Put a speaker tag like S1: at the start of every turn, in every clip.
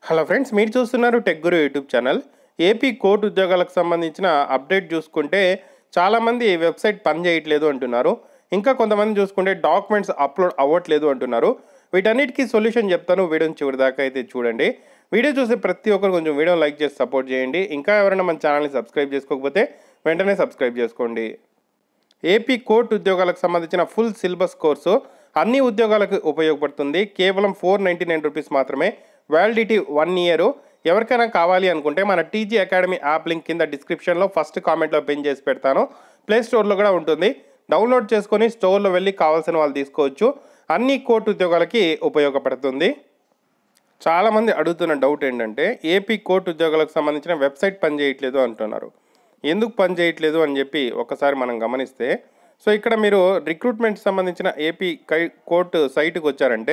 S1: hello friends మీరు చూస్తున్నారు tech guru YouTube channel AP court ఉద్యోగాలకు సంబంధించిన అప్డేట్ చూసుకుంటే చాలామంది వెబ్సైట్ పని చేయట్లేదు అంటున్నారు ఇంకా కొంతమంది చూసుకుంటే డాక్యుమెంట్స్ అప్లోడ్ అవ్వట్లేదు అంటున్నారు వీటన్నిటికీ సొల్యూషన్ చెప్తాను వీడియోని చివరి దాకా అయితే చూడండి వీడియో చూసే ప్రతి ఒక్కరు కొంచెం వీడియో లైక్ చేసి సపోర్ట్ చేయండి ఇంకా ఎవరైనా మన ఛానల్ని సబ్స్క్రైబ్ చేసుకోకపోతే వెంటనే సబ్స్క్రైబ్ చేసుకోండి ఏపీ కోర్టు ఉద్యోగాలకు సంబంధించిన ఫుల్ సిలబస్ కోర్సు అన్ని ఉద్యోగాలకు ఉపయోగపడుతుంది కేవలం ఫోర్ నైంటీ నైన్ రూపీస్ మాత్రమే వ్యాలిడిటీ వన్ ఇయర్ ఎవరికైనా కావాలి అనుకుంటే మన టీజీ అకాడమీ యాప్ లింక్ కింద డిస్క్రిప్షన్లో ఫస్ట్ కామెంట్లో పిన్ చేసి పెడతాను ప్లే స్టోర్లో కూడా ఉంటుంది డౌన్లోడ్ చేసుకొని స్టోర్లో వెళ్ళి కావాల్సిన వాళ్ళు తీసుకోవచ్చు అన్ని కోర్టు ఉద్యోగాలకి ఉపయోగపడుతుంది చాలామంది అడుగుతున్న డౌట్ ఏంటంటే ఏపీ కోర్టు ఉద్యోగాలకు సంబంధించిన వెబ్సైట్ పనిచేయట్లేదు అంటున్నారు ఎందుకు పనిచేయట్లేదు అని చెప్పి ఒకసారి మనం గమనిస్తే సో ఇక్కడ మీరు రిక్రూట్మెంట్ సంబంధించిన ఏపీ కై కోర్టు సైట్కి వచ్చారంటే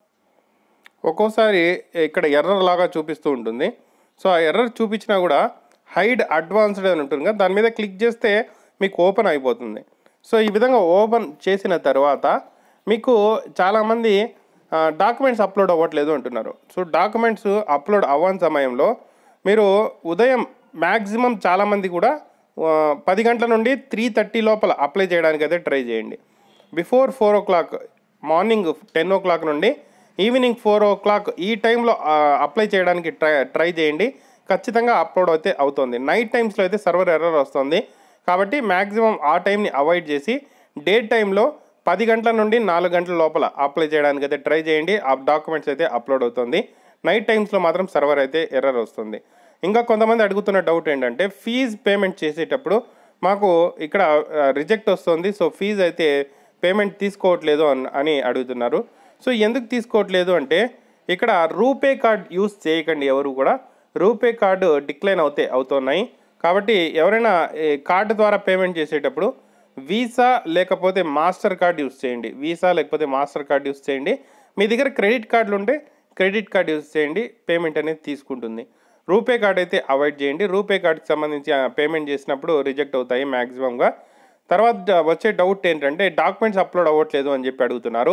S1: ఒక్కోసారి ఇక్కడ ఎర్రర్ లాగా చూపిస్తూ ఉంటుంది సో ఆ ఎర్రర్ చూపించినా కూడా హైడ్ అడ్వాన్స్డ్ అని ఉంటుంది కదా దాని మీద క్లిక్ చేస్తే మీకు ఓపెన్ అయిపోతుంది సో ఈ విధంగా ఓపెన్ చేసిన తర్వాత మీకు చాలామంది డాక్యుమెంట్స్ అప్లోడ్ అవ్వట్లేదు అంటున్నారు సో డాక్యుమెంట్స్ అప్లోడ్ అవ్వని సమయంలో మీరు ఉదయం మ్యాక్సిమం చాలామంది కూడా ఆ, పది గంటల నుండి త్రీ థర్టీ లోపల అప్లై చేయడానికి అయితే ట్రై చేయండి before four o'clock morning ten o'clock నుండి ఈవినింగ్ ఫోర్ ఓ క్లాక్ ఈ టైంలో అప్లై చేయడానికి ట్రై ట్రై చేయండి ఖచ్చితంగా అప్లోడ్ అయితే అవుతుంది నైట్ టైమ్స్లో అయితే సర్వర్ ఎర్రర్ వస్తుంది కాబట్టి మ్యాక్సిమం ఆ టైంని అవాయిడ్ చేసి డే టైంలో పది గంటల నుండి నాలుగు గంటల లోపల అప్లై చేయడానికి అయితే ట్రై చేయండి ఆ డాక్యుమెంట్స్ అయితే అప్లోడ్ అవుతుంది నైట్ టైమ్స్లో మాత్రం సర్వర్ అయితే ఎర్రర్ వస్తుంది ఇంకా కొంతమంది అడుగుతున్న డౌట్ ఏంటంటే ఫీజ్ పేమెంట్ చేసేటప్పుడు మాకు ఇక్కడ రిజెక్ట్ వస్తుంది సో ఫీజు అయితే పేమెంట్ తీసుకోవట్లేదు అన్- అని అడుగుతున్నారు సో ఎందుకు తీసుకోవట్లేదు అంటే ఇక్కడ రూపే కార్డ్ యూస్ చేయకండి ఎవరు కూడా రూపే కార్డు డిక్లైన్ అవుతే అవుతున్నాయి కాబట్టి ఎవరైనా ఈ కార్డు ద్వారా పేమెంట్ చేసేటప్పుడు వీసా లేకపోతే మాస్టర్ కార్డ్ యూస్ చేయండి వీసా లేకపోతే మాస్టర్ కార్డ్ యూస్ చేయండి మీ దగ్గర క్రెడిట్ కార్డులు ఉంటే క్రెడిట్ కార్డ్ యూస్ చేయండి పేమెంట్ అనేది తీసుకుంటుంది రూపే కార్డ్ అయితే అవాయిడ్ చేయండి రూపే కార్డ్కి సంబంధించి పేమెంట్ చేసినప్పుడు రిజెక్ట్ అవుతాయి మ్యాక్సిమంగా తర్వాత వచ్చే డౌట్ ఏంటంటే డాక్యుమెంట్స్ అప్లోడ్ అవ్వట్లేదు అని చెప్పి అడుగుతున్నారు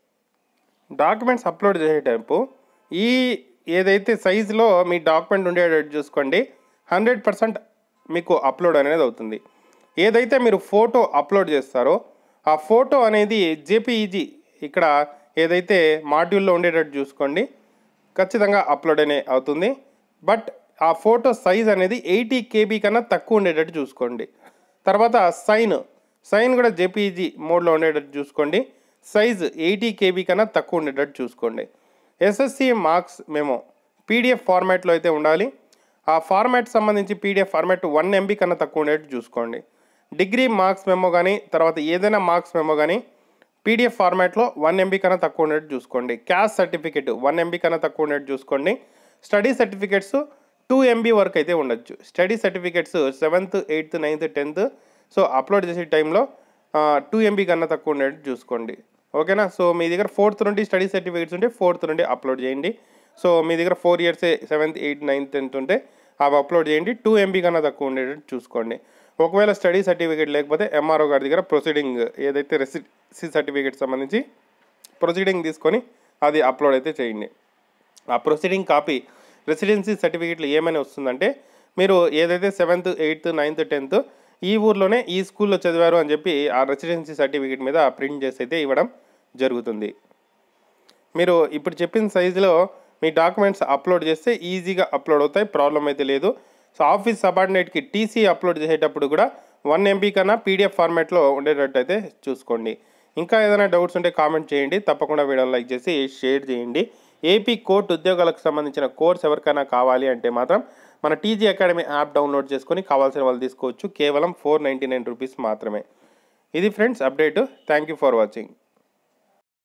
S1: డాక్యుమెంట్స్ అప్లోడ్ చేసేటప్పుడు ఈ ఏదైతే సైజులో మీ డాక్యుమెంట్ ఉండేటట్టు చూసుకోండి హండ్రెడ్ పర్సెంట్ మీకు అప్లోడ్ అనేది అవుతుంది ఏదైతే మీరు ఫోటో అప్లోడ్ చేస్తారో ఆ ఫోటో అనేది జేపీఈజీ ఇక్కడ ఏదైతే మాడ్యూల్లో ఉండేటట్టు చూసుకోండి ఖచ్చితంగా అప్లోడ్ అనే అవుతుంది బట్ ఆ ఫోటో సైజ్ అనేది ఎయిటీ కేబీ కన్నా తక్కువ ఉండేటట్టు చూసుకోండి తర్వాత సైన్ సైన్ కూడా జేపీజీ మోడ్లో ఉండేటట్టు చూసుకోండి సైజ్ ఎయిటీ కేబీ కన్నా తక్కువ ఉండేటట్టు చూసుకోండి ఎస్ఎస్సి మార్క్స్ మేము పీడిఎఫ్ ఫార్మాట్లో అయితే ఉండాలి ఆ ఫార్మాట్ సంబంధించి పీడిఎఫ్ ఫార్మాట్ వన్ ఎంబీ కన్నా తక్కువ ఉండేటట్టు చూసుకోండి డిగ్రీ మార్క్స్ మెమో కానీ తర్వాత ఏదైనా మార్క్స్ మెమో కానీ పీడిఎఫ్ ఫార్మాట్లో వన్ ఎంబీ కన్నా తక్కువ ఉండేట్టు చూసుకోండి క్యాస్ట్ సర్టిఫికేట్ వన్ ఎంబీ కన్నా తక్కువ ఉండేట్టు చూసుకోండి స్టడీ సర్టిఫికేట్స్ టూ ఎంబీ వరకు అయితే ఉండొచ్చు study certificates seventh eighth ninth tenth so upload చేసే టైంలో టూ ఎంబీ కన్నా తక్కువ ఉండేట్టు చూసుకోండి ఓకేనా సో మీ దగ్గర ఫోర్త్ నుండి స్టడీ సర్టిఫికేట్స్ ఉంటే ఫోర్త్ నుండి అప్లోడ్ చేయండి సో మీ దగ్గర four years seventh eighth ninth tenth ఉంటే అవి అప్లోడ్ చేయండి టూ ఎంబీ కన్నా తక్కువ ఉండేటట్టు చూసుకోండి ఒకవేళ స్టడీ సర్టిఫికేట్ లేకపోతే ఎంఆర్ఓ గారి దగ్గర ప్రొసీడింగ్ ఏదైతే రెసిసి సర్టిఫికేట్ సంబంధించి ప్రొసీడింగ్ తీసుకొని అది అప్లోడ్ అయితే చేయండి ఆ ప్రొసీడింగ్ కాపీ రెసిడెన్సీ సర్టిఫికేట్లు ఏమని వస్తుందంటే మీరు ఏదైతే సెవెంత్ ఎయిత్ నైన్త్ టెన్త్ ఈ ఊర్లోనే ఈ స్కూల్లో చదివారు అని చెప్పి ఆ రెసిడెన్సీ సర్టిఫికేట్ మీద ప్రింట్ చేసి అయితే ఇవ్వడం జరుగుతుంది మీరు ఇప్పుడు చెప్పిన సైజులో మీ డాక్యుమెంట్స్ అప్లోడ్ చేస్తే ఈజీగా అప్లోడ్ అవుతాయి ప్రాబ్లం అయితే లేదు సో ఆఫీస్ సబార్డినేట్కి టీసీ అప్లోడ్ చేసేటప్పుడు కూడా వన్ ఎంబీ కన్నా పీడిఎఫ్ ఫార్మాట్లో ఉండేటట్టు అయితే చూసుకోండి ఇంకా ఏదైనా డౌట్స్ ఉంటే కామెంట్ చేయండి తప్పకుండా వీడియోని లైక్ చేసి షేర్ చేయండి ఏపీ కోర్టు ఉద్యోగాలకు సంబంధించిన కోర్స్ ఎవరికైనా కావాలి అంటే మాత్రం మన టీజీ అకాడమీ యాప్ డౌన్లోడ్ చేసుకొని కావాల్సిన వాళ్ళు తీసుకోవచ్చు కేవలం ఫోర్ నైంటీ నైన్ రూపీస్ మాత్రమే ఇది friends update thank you for watching